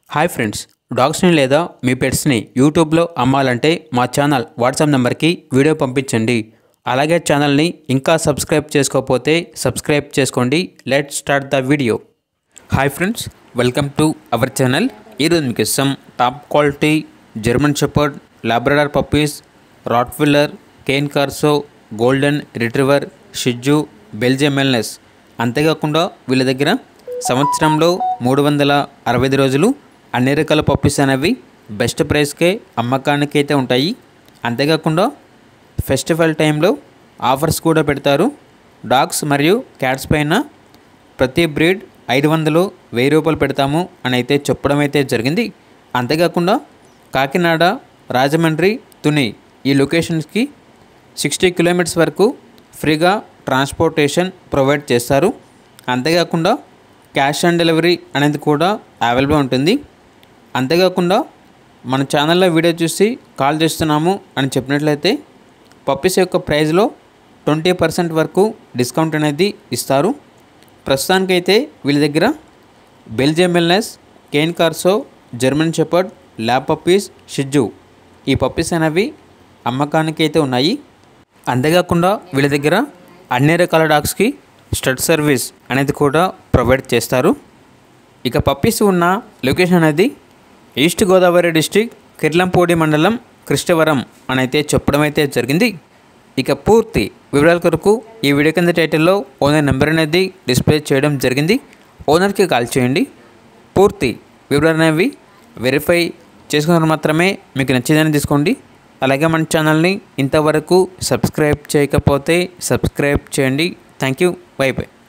hi friends డాగ్స్ని లేదా మీ పెట్స్ని యూట్యూబ్లో అమ్మాలంటే మా ఛానల్ వాట్సాప్ నెంబర్కి వీడియో పంపించండి అలాగే ఛానల్ని ఇంకా సబ్స్క్రైబ్ చేసుకోకపోతే సబ్స్క్రైబ్ చేసుకోండి let start the video hi friends welcome to our channel ఈరోజు మీకు ఇస్తాం top quality German shepherd Labrador puppies Rottweiler Cane Corso golden retriever షిజ్జు బెల్జియం వెల్నెస్ అంతేకాకుండా వీళ్ళ దగ్గర సంవత్సరంలో మూడు వందల అరవై ఐదు రోజులు అన్ని రకాల పప్పీస్ అనేవి బెస్ట్ ప్రైస్కే అమ్మకానికి అయితే ఉంటాయి అంతేకాకుండా ఫెస్టివల్ టైంలో ఆఫర్స్ కూడా పెడతారు డాగ్స్ మరియు క్యాట్స్ పైన ప్రతి బ్రీడ్ ఐదు వందలు వెయ్యి రూపాయలు పెడతాము అని అయితే చెప్పడం అయితే జరిగింది అంతేకాకుండా కాకినాడ రాజమండ్రి తుని ఈ లొకేషన్స్కి సిక్స్టీ కిలోమీటర్స్ వరకు ఫ్రీగా ట్రాన్స్పోర్టేషన్ ప్రొవైడ్ చేస్తారు అంతేకాకుండా క్యాష్ ఆన్ డెలివరీ అనేది కూడా అవైలబుల్ ఉంటుంది అంతేకాకుండా మన ఛానల్లో వీడియో చూసి కాల్ చేస్తున్నాము అని చెప్పినట్లయితే పప్పీస్ యొక్క ప్రైస్లో ట్వంటీ పర్సెంట్ వరకు డిస్కౌంట్ అనేది ఇస్తారు ప్రస్తుతానికైతే వీళ్ళ దగ్గర Belgium wellness Cane Corso German shepherd lab puppies షిజ్జు ఈ పప్పీస్ అనేవి అమ్మకానికి అయితే ఉన్నాయి అంతేకాకుండా వీళ్ళ దగ్గర అన్ని రకాల డాగ్స్కి స్టడ్ సర్వీస్ అనేది కూడా ప్రొవైడ్ చేస్తారు ఇక పప్పీస్ ఉన్న లొకేషన్ అనేది ఈస్ట్ గోదావరి డిస్టిక్ కిర్లంపూడి మండలం కృష్ణవరం అని అయితే చెప్పడం అయితే జరిగింది ఇక పూర్తి వివరాల కొరకు ఈ వీడియో కింద టైటిల్లో ఓనర్ నెంబర్ అనేది డిస్ప్లే చేయడం జరిగింది ఓనర్కి కాల్ చేయండి పూర్తి వివరాలు అనేవి వెరిఫై చేసుకున్న మాత్రమే మీకు నచ్చిందని తీసుకోండి అలాగే మన ఛానల్ని ఇంతవరకు సబ్స్క్రైబ్ చేయకపోతే సబ్స్క్రైబ్ చేయండి థ్యాంక్ యూ బై బై